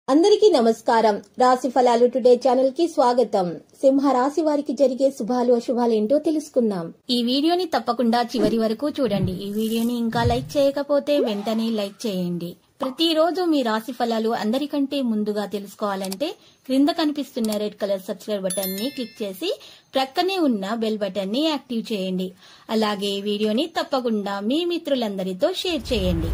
అందరికీ నమస్కారం రాశి ఫలాలు టుడే ఛానల్ కి స్వాగతం సింహ రాశి వారికి జరిగే శుభాలు అశుభాలు ఏంటో తెలుసుకుందాం ఈ వీడియోని తప్పకుండా చివరి వరకు చూడండి ఈ వీడియోని ఇంకా లైక్ చేయకపోతే వెంటనే లైక్ చేయండి ప్రతిరోజు మీ రాశి ఫలాలు అందరికంటే ముందుగా తెలుసుకోవాలంటే క్రింద కనిపిస్తున్న రెడ్ కలర్ సబ్స్క్రైబ్ బటన్ ని క్లిక్ చేసి ప్రక్కనే ఉన్న బెల్ బటన్ ని యాక్టివ్ చేయండి అలాగే ఈ వీడియోని తప్పకుండా మీ మిత్రులందరితో షేర్ చేయండి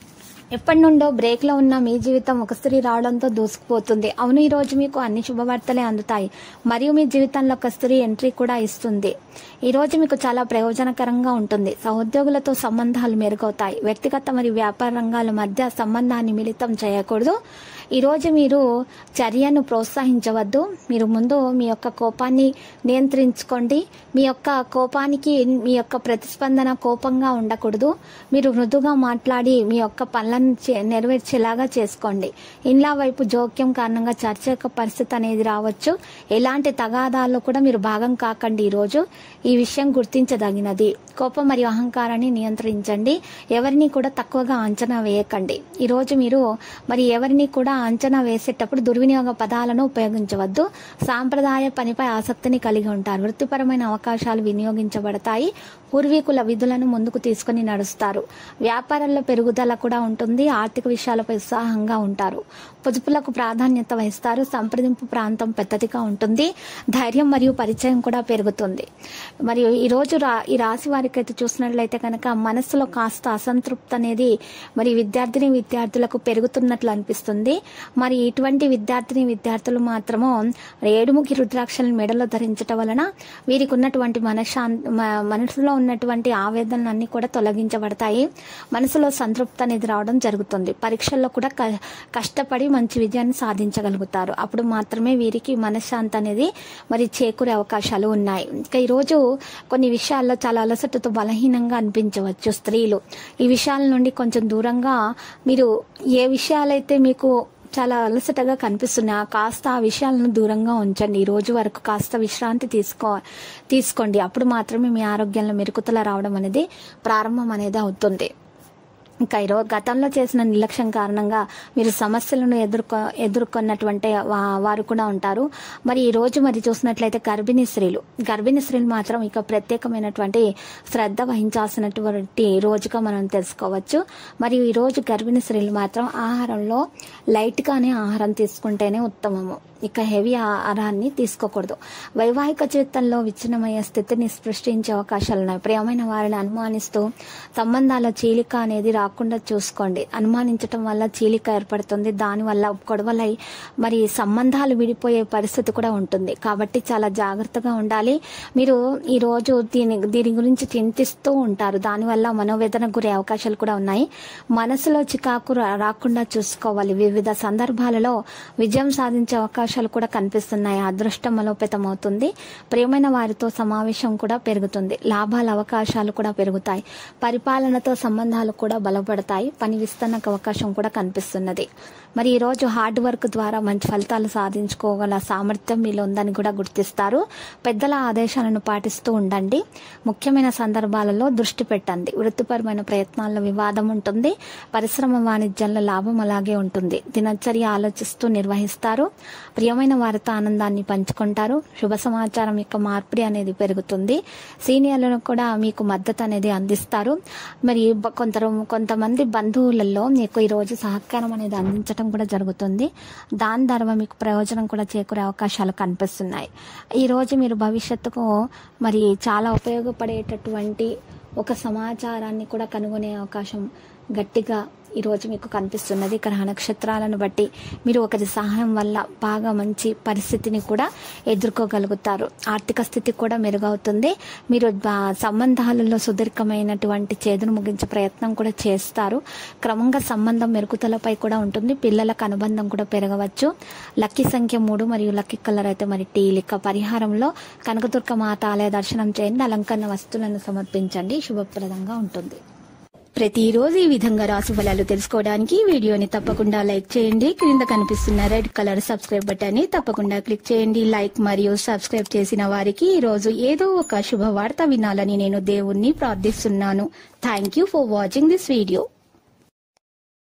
ఎప్పటి నుండో బ్రేక్ లో ఉన్న మీ జీవితం ఒక స్త్రీ రావడంతో దూసుకుపోతుంది అవును ఈ రోజు మీకు అన్ని శుభవార్తలే అందుతాయి మరియు మీ జీవితంలో ఒక స్త్రీ ఎంట్రీ కూడా ఇస్తుంది ఈ రోజు మీకు చాలా ప్రయోజనకరంగా ఉంటుంది సహోద్యోగులతో సంబంధాలు మెరుగవుతాయి వ్యక్తిగత మరియు వ్యాపార రంగాల మధ్య సంబంధాన్ని మిళితం చేయకూడదు ఈ రోజు మీరు చర్యను ప్రోత్సహించవద్దు మీరు ముందు మీ యొక్క కోపాన్ని నియంత్రించుకోండి మీ యొక్క కోపానికి మీ యొక్క ప్రతిస్పందన కోపంగా ఉండకూడదు మీరు మృదుగా మాట్లాడి మీ యొక్క పనులను చే- నెరవేర్చేలాగా చేసుకోండి ఇండ్ల వైపు జోక్యం కారణంగా చర్చ యొక్క పరిస్థితి అనేది రావచ్చు ఎలాంటి తగాదాల్లో కూడా మీరు భాగం కాకండి ఈ రోజు ఈ విషయం గుర్తించదగినది కోపం మరియు అహంకారాన్ని నియంత్రించండి ఎవరిని కూడా తక్కువగా అంచనా వేయకండి ఈ రోజు మీరు మరి ఎవరిని కూడా అంచనా వేసేటప్పుడు దుర్వినియోగ పదాలను ఉపయోగించవద్దు సాంప్రదాయ పనిపై ఆసక్తిని కలిగి ఉంటారు వృత్తిపరమైన అవకాశాలు వినియోగించబడతాయి పూర్వీకుల విధులను ముందుకు తీసుకుని నడుస్తారు వ్యాపారంలో పెరుగుదల కూడా ఉంటుంది ఆర్థిక విషయాలపై ఉత్సాహంగా ఉంటారు పొదుపులకు ప్రాధాన్యత వహిస్తారు సంప్రదింపు ప్రాంతం పెద్దదిగా ఉంటుంది ధైర్యం మరియు పరిచయం కూడా పెరుగుతుంది మరియు ఈ రోజు రా ఈ రాశి వారికి అయితే చూసినట్లయితే కనుక మనసులో కాస్త అసంతృప్తి అనేది మరి విద్యార్థిని విద్యార్థులకు పెరుగుతున్నట్లు అనిపిస్తుంది మరి ఇటువంటి విద్యార్థిని విద్యార్థులు మాత్రము ఏడుముఖి రుద్రాక్షలను మెడలో ధరించటం వలన వీరికి ఉన్నటువంటి మనశాం మ- మనసులో ఉన్నటువంటి ఆవేదనలన్నీ కూడా తొలగించబడతాయి మనసులో సంతృప్తి అనేది రావడం జరుగుతుంది పరీక్షల్లో కూడా క- కష్టపడి మంచి విజయాన్ని సాధించగలుగుతారు అప్పుడు మాత్రమే వీరికి మనశ్శాంతి అనేది మరి చేకూరే అవకాశాలు ఉన్నాయి ఇంకా ఈరోజు కొన్ని విషయాల్లో చాలా అలసటతో బలహీనంగా అనిపించవచ్చు స్త్రీలు ఈ విషయాల నుండి కొంచెం దూరంగా మీరు ఏ విషయాలైతే మీకు చాలా అలసటగా కనిపిస్తున్నాయి ఆ కాస్త ఆ విషయాలను దూరంగా ఉంచండి ఈ రోజు వరకు కాస్త విశ్రాంతి తీసుకో తీసుకోండి అప్పుడు మాత్రమే మీ ఆరోగ్యంలో మెరుగుదల రావడం అనేది ప్రారంభం అనేది అవుతుంది ఇంకా ఈరోజు గతంలో చేసిన నిర్లక్ష్యం కారణంగా మీరు సమస్యలను ఎదుర్కొ ఎదుర్కొన్నటువంటి వా- వారు కూడా ఉంటారు మరి ఈ రోజు మరి చూసినట్లయితే గర్భిణీ స్త్రీలు గర్భిణీ స్త్రీలు మాత్రం ఇక ప్రత్యేకమైనటువంటి శ్రద్ధ వహించాల్సినటువంటి రోజుగా మనం తెలుసుకోవచ్చు మరియు ఈ రోజు గర్భిణీ స్త్రీలు మాత్రం ఆహారంలో లైట్గానే ఆహారం తీసుకుంటేనే ఉత్తమము ఇక హెవీ ఆహారాన్ని తీసుకోకూడదు వైవాహిక జీవితంలో విచ్ఛిన్నమయ్యే స్థితిని సృష్టించే అవకాశాలు ఉన్నాయి ప్రియమైన వారిని అనుమానిస్తూ సంబంధాల చీలిక అనేది రాకుండా చూసుకోండి అనుమానించటం వల్ల చీలిక ఏర్పడుతుంది దానివల్ల గొడవలై మరి సంబంధాలు విడిపోయే పరిస్థితి కూడా ఉంటుంది కాబట్టి చాలా జాగ్రత్తగా ఉండాలి మీరు ఈ రోజు దీని దీని గురించి చింతిస్తూ ఉంటారు దానివల్ల మనోవేదనకు గురే అవకాశాలు కూడా ఉన్నాయి మనసులో చికాకు రా- రాకుండా చూసుకోవాలి వివిధ సందర్భాలలో విజయం సాధించే అవకాశాలు కూడా కనిపిస్తున్నాయి అదృష్టం బలోపేతమవుతుంది ప్రియమైన వారితో సమావేశం కూడా పెరుగుతుంది లాభాల అవకాశాలు కూడా పెరుగుతాయి పరిపాలనతో సంబంధాలు కూడా బలపడతాయి పని విస్తరణకు అవకాశం కూడా కనిపిస్తున్నది మరి ఈ రోజు హార్డ్ వర్క్ ద్వారా మంచి ఫలితాలు సాధించుకోగల సామర్థ్యం మీలో ఉందని కూడా గుర్తిస్తారు పెద్దల ఆదేశాలను పాటిస్తూ ఉండండి ముఖ్యమైన సందర్భాలలో దృష్టి పెట్టండి వృత్తిపరమైన ప్రయత్నాల్లో వివాదం ఉంటుంది పరిశ్రమ వాణిజ్యంలో లాభం అలాగే ఉంటుంది దినచర్య ఆలోచిస్తూ నిర్వహిస్తారు ప్రియమైన వారితో ఆనందాన్ని పంచుకుంటారు శుభ సమాచారం యొక్క మార్పిడి అనేది పెరుగుతుంది సీనియర్లను కూడా మీకు మద్దతు అనేది అందిస్తారు మరి బ- కొంత కొంతమంది బంధువులలో మీకు ఈ రోజు సహకారం అనేది అందించడం కూడా జరుగుతుంది దాని ద్వారా మీకు ప్రయోజనం కూడా చేకూరే అవకాశాలు కనిపిస్తున్నాయి ఈ రోజు మీరు భవిష్యత్తుకు మరి చాలా ఉపయోగపడేటటువంటి ఒక సమాచారాన్ని కూడా కనుగొనే అవకాశం గట్టిగా ఈ రోజు మీకు కనిపిస్తున్నది గ్రహ నక్షత్రాలను బట్టి మీరు ఒకరి సహాయం వల్ల బాగా మంచి పరిస్థితిని కూడా ఎదుర్కోగలుగుతారు ఆర్థిక స్థితి కూడా మెరుగవుతుంది మీరు బా- సంబంధాలలో సుదీర్ఘమైనటువంటి చేదును ముగించే ప్రయత్నం కూడా చేస్తారు క్రమంగా సంబంధం మెరుగుదలపై కూడా ఉంటుంది పిల్లలకు అనుబంధం కూడా పెరగవచ్చు లక్కీ సంఖ్య మూడు మరియు లక్కీ కలర్ అయితే మరి టీలిక పరిహారంలో కనకదుర్గ మాత ఆలయ దర్శనం చేయండి అలంకరణ వస్తువులను సమర్పించండి శుభప్రదంగా ఉంటుంది ప్రతిరోజు ఈ విధంగా రాశి ఫలాలు తెలుసుకోవడానికి ఈ వీడియోని తప్పకుండా లైక్ చేయండి క్రింద కనిపిస్తున్న రెడ్ కలర్ సబ్స్క్రైబ్ బటన్ ని తప్పకుండా క్లిక్ చేయండి లైక్ మరియు సబ్స్క్రైబ్ చేసిన వారికి ఈ రోజు ఏదో ఒక శుభవార్త వినాలని నేను దేవుణ్ణి ప్రార్థిస్తున్నాను thank you for watching this video